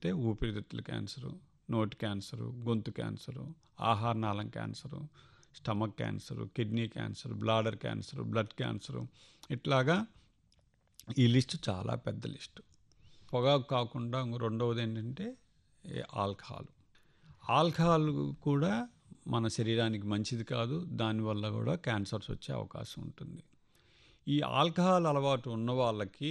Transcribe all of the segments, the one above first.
ఏంటంటే ఊపిరితిత్తుల క్యాన్సరు నోటి క్యాన్సరు గొంతు క్యాన్సరు ఆహార నాళం cancer stomach cancer kidney cancer bladder cancer blood cancer ఇట్లాగా ఈ లిస్ట్ చాలా పెద్ద లిస్టు పొగాకు కాకుండా ఇంకో రెండవది ఏంటంటే ఈ ఆల్కహాల్ ఆల్కహాల్ కూడా మన శరీరానికి మంచిది కాదు దానివల్ల కూడా క్యాన్సర్స్ వచ్చే అవకాశం ఉంటుంది ఈ ఆల్కహాల్ అలవాటు ఉన్న వాళ్ళకి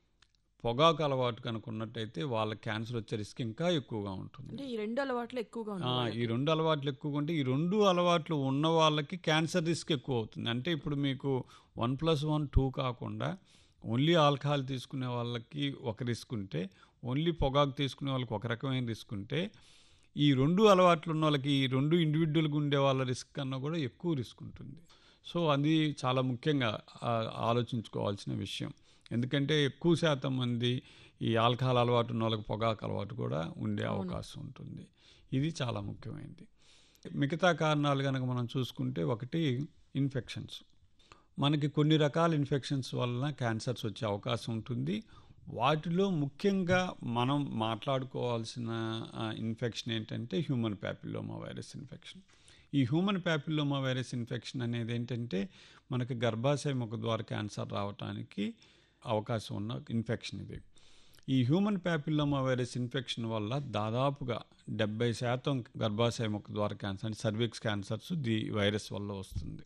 పొగాకు అలవాటు కనుక ఉన్నట్టయితే వాళ్ళ క్యాన్సర్ వచ్చే రిస్క్ ఇంకా ఎక్కువగా ఉంటుంది అంటే ఈ రెండు అలవాట్లు ఎక్కువగా ఆ, ఉన్నాయి ఈ రెండు అలవాట్లు ఎక్కువగా ఉంటే ఈ రెండు అలవాట్లు ఉన్న వాళ్ళకి క్యాన్సర్ రిస్క్ ఎక్కువ అవుతుంది అంటే ఇప్పుడు మీకు వన్ ప్లస్ వన్ టూ కాకుండా ఓన్లీ ఆల్కహాల్ తీసుకునే వాళ్ళకి ఒక రిస్క్ ఉంటే ఓన్లీ పొగాకు తీసుకునే వాళ్ళకి ఒక రకమైన రిస్క్ ఉంటే ఈ రెండు అలవాట్లు ఉన్న వాళ్ళకి ఈ రెండు ఇండివిజువల్గా ఉండే వాళ్ళ రిస్క్ కన్నా కూడా ఎక్కువ రిస్క్ ఉంటుంది సో అది చాలా ముఖ్యంగా ఆ, ఆలోచించుకోవాల్సిన విషయం ఎందుకంటే ఎక్కువ శాతం మంది ఈ ఆల్కహాల్ అలవాటు ఉన్న వాళ్ళకి పొగాకు అలవాటు కూడా ఉండే అవకాశం ఉంటుంది ఇది చాలా ముఖ్యమైనది మిగతా కారణాలు కనుక మనం చూసుకుంటే ఒకటి ఇన్ఫెక్షన్స్ మనకి కొన్ని రకాల ఇన్ఫెక్షన్స్ వలన క్యాన్సర్స్ వచ్చే అవకాశం ఉంటుంది వాటిలో ముఖ్యంగా మనం మాట్లాడుకోవాల్సిన ఇన్ఫెక్షన్ ఏంటంటే హ్యూమన్ ప్యాపిల్లోమా వైరస్ ఇన్ఫెక్షన్ ఈ హ్యూమన్ ప్యాపిల్లోమా వైరస్ ఇన్ఫెక్షన్ అనేది ఏంటంటే మనకి గర్భాశయ ముఖ ద్వారా క్యాన్సర్ రావడానికి అవకాశం ఉన్న ఇన్ఫెక్షన్ ఇది ఈ హ్యూమన్ ప్యాపిల్లోమా వైరస్ ఇన్ఫెక్షన్ వల్ల దాదాపుగా డెబ్బై శాతం గర్భాశయ ముఖ ద్వారా క్యాన్సర్ అంటే సర్విక్స్ క్యాన్సర్స్ ది వైరస్ వల్ల వస్తుంది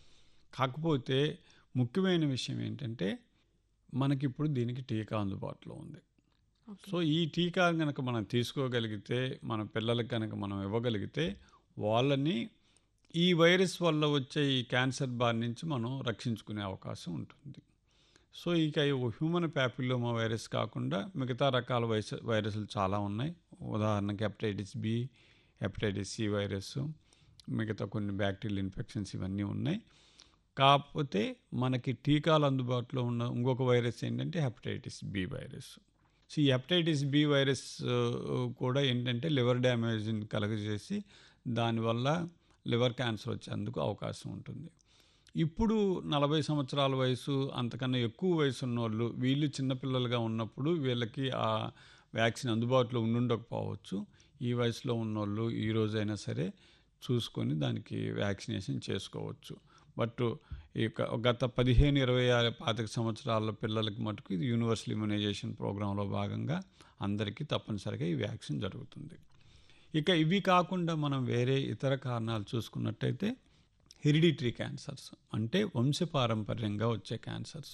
కాకపోతే ముఖ్యమైన విషయం ఏంటంటే మనకి ఇప్పుడు దీనికి టీకా అందుబాటులో ఉంది సో ఈ టీకా కనుక మనం తీసుకోగలిగితే మన పిల్లలకి కనుక మనం ఇవ్వగలిగితే వాళ్ళని ఈ వైరస్ వల్ల వచ్చే ఈ క్యాన్సర్ బారి నుంచి మనం రక్షించుకునే అవకాశం ఉంటుంది సో ఇక ఈ హ్యూమన్ ప్యాపిల్లోమా వైరస్ కాకుండా మిగతా రకాల వైరస్ వైరస్లు చాలా ఉన్నాయి ఉదాహరణకి hepatitis B hepatitis C virus మిగతా కొన్ని బ్యాక్టీరియల్ ఇన్ఫెక్షన్స్ ఇవన్నీ ఉన్నాయి కాకపోతే మనకి టీకాలు అందుబాటులో ఉన్న ఇంకొక వైరస్ ఏంటంటే హెపటైటిస్ బి వైరస్ సో ఈ హెపటైటిస్ బి వైరస్ ఆ, కూడా ఏంటంటే లివర్ డ్యామేజ్ని కలుగజేసి దానివల్ల లివర్ క్యాన్సర్ వచ్చేందుకు అవకాశం ఉంటుంది ఇప్పుడు నలభై సంవత్సరాల వయసు అంతకన్నా ఎక్కువ వయసు ఉన్నోళ్ళు వీళ్ళు చిన్నపిల్లలుగా ఉన్నప్పుడు వీళ్ళకి ఆ వ్యాక్సిన్ అందుబాటులో ఉండుండకపోవచ్చు ఈ వయసులో ఉన్నోళ్ళు ఈ రోజైనా సరే చూసుకొని దానికి వ్యాక్సినేషన్ చేసుకోవచ్చు బట్ ఈ యొక్క గత పదిహేను ఇరవై ఆరు పాతిక సంవత్సరాల పిల్లలకి మటుకు ఇది యూనివర్సల్ ఇమ్యునైజేషన్ ప్రోగ్రాంలో భాగంగా అందరికీ తప్పనిసరిగా ఈ వ్యాక్సిన్ జరుగుతుంది ఇక ఇవి కాకుండా మనం వేరే ఇతర కారణాలు చూసుకున్నట్టయితే హెరిడిటరీ క్యాన్సర్స్ అంటే వంశపారంపర్యంగా వచ్చే క్యాన్సర్స్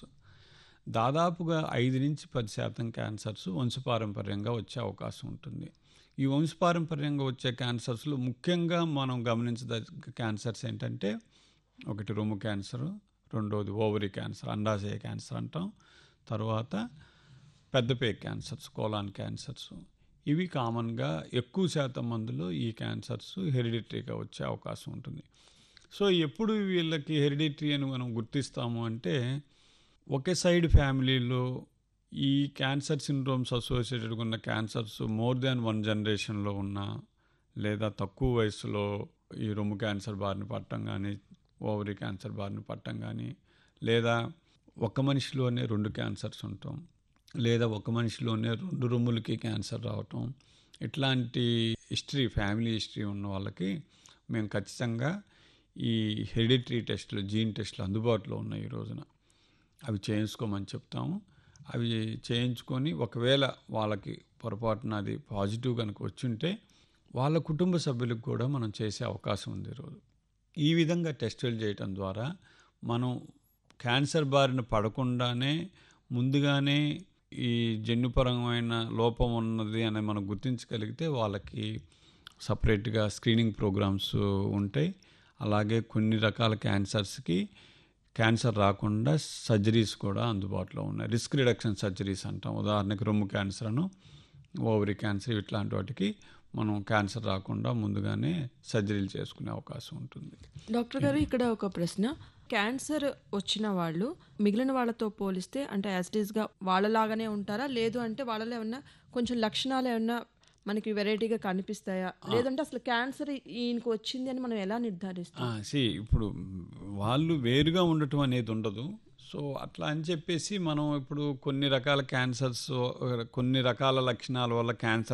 దాదాపుగా ఐదు నుంచి పది శాతం క్యాన్సర్స్ వంశపారంపర్యంగా వచ్చే అవకాశం ఉంటుంది ఈ వంశపారంపర్యంగా వచ్చే క్యాన్సర్స్లో ముఖ్యంగా మనం గమనించదగ్గ క్యాన్సర్స్ ఏంటంటే ఒకటి రొమ్ము క్యాన్సర్ రెండోది ఓవరీ క్యాన్సర్ అండాశయ క్యాన్సర్ అంటాం తర్వాత పెద్దపే క్యాన్సర్స్ కోలాన్ క్యాన్సర్స్ ఇవి కామన్గా ఎక్కువ శాతం మందిలో ఈ క్యాన్సర్స్ హెరిడిటరీగా వచ్చే అవకాశం ఉంటుంది సో ఎప్పుడు వీళ్ళకి హెరిడిటరీ అని మనం గుర్తిస్తాము అంటే ఒకే సైడ్ ఫ్యామిలీలో ఈ క్యాన్సర్ సిండ్రోమ్స్ అసోసియేటెడ్గా ఉన్న క్యాన్సర్స్ మోర్ దాన్ వన్ జనరేషన్లో ఉన్న లేదా తక్కువ వయసులో ఈ రొమ్ము క్యాన్సర్ బారిన పట్టడం కానీ ఓవరీ క్యాన్సర్ బారిన పట్టడం కానీ లేదా ఒక మనిషిలోనే రెండు క్యాన్సర్స్ ఉంటాం లేదా ఒక మనిషిలోనే రెండు రొమ్ములకి క్యాన్సర్ రావటం ఇట్లాంటి హిస్టరీ ఫ్యామిలీ హిస్టరీ ఉన్న వాళ్ళకి మేము ఖచ్చితంగా ఈ హెరిడిటరీ టెస్టులు జీన్ టెస్టులు అందుబాటులో ఉన్నాయి ఈ రోజున అవి చేయించుకోమని చెప్తాము అవి చేయించుకొని ఒకవేళ వాళ్ళకి పొరపాటున అది పాజిటివ్ కనుక వచ్చుంటే వాళ్ళ కుటుంబ సభ్యులకు కూడా మనం చేసే అవకాశం ఉంది ఈరోజు ఈ విధంగా టెస్టులు చేయటం ద్వారా మనం క్యాన్సర్ బారిన పడకుండానే ముందుగానే ఈ జన్యుపరమైన లోపం ఉన్నది అని మనం గుర్తించగలిగితే వాళ్ళకి సపరేట్గా స్క్రీనింగ్ ప్రోగ్రామ్స్ ఉంటాయి అలాగే కొన్ని రకాల క్యాన్సర్స్కి క్యాన్సర్ రాకుండా సర్జరీస్ కూడా అందుబాటులో ఉన్నాయి రిస్క్ రిడక్షన్ సర్జరీస్ అంటాం ఉదాహరణకి రొమ్ము క్యాన్సర్ అను ఓవరీ క్యాన్సర్ ఇట్లాంటి వాటికి మనం క్యాన్సర్ రాకుండా ముందుగానే సర్జరీలు చేసుకునే అవకాశం ఉంటుంది డాక్టర్ గారు ఇక్కడ ఒక ప్రశ్న క్యాన్సర్ వచ్చిన వాళ్ళు మిగిలిన వాళ్ళతో పోలిస్తే అంటే యాజ్ ఇట్ గా వాళ్ళలాగానే ఉంటారా లేదు అంటే వాళ్ళలో ఏమన్నా కొంచెం లక్షణాలు ఏమన్నా మనకి వెరైటీగా కనిపిస్తాయా లేదంటే అసలు క్యాన్సర్ ఈయనకు వచ్చింది అని మనం ఎలా నిర్ధారిస్తాం సి ఇప్పుడు వాళ్ళు వేరుగా ఉండటం అనేది ఉండదు సో అట్లా అని చెప్పేసి మనం ఇప్పుడు కొన్ని రకాల క్యాన్సర్స్ కొన్ని రకాల లక్షణాల వల్ల క్యాన్సర్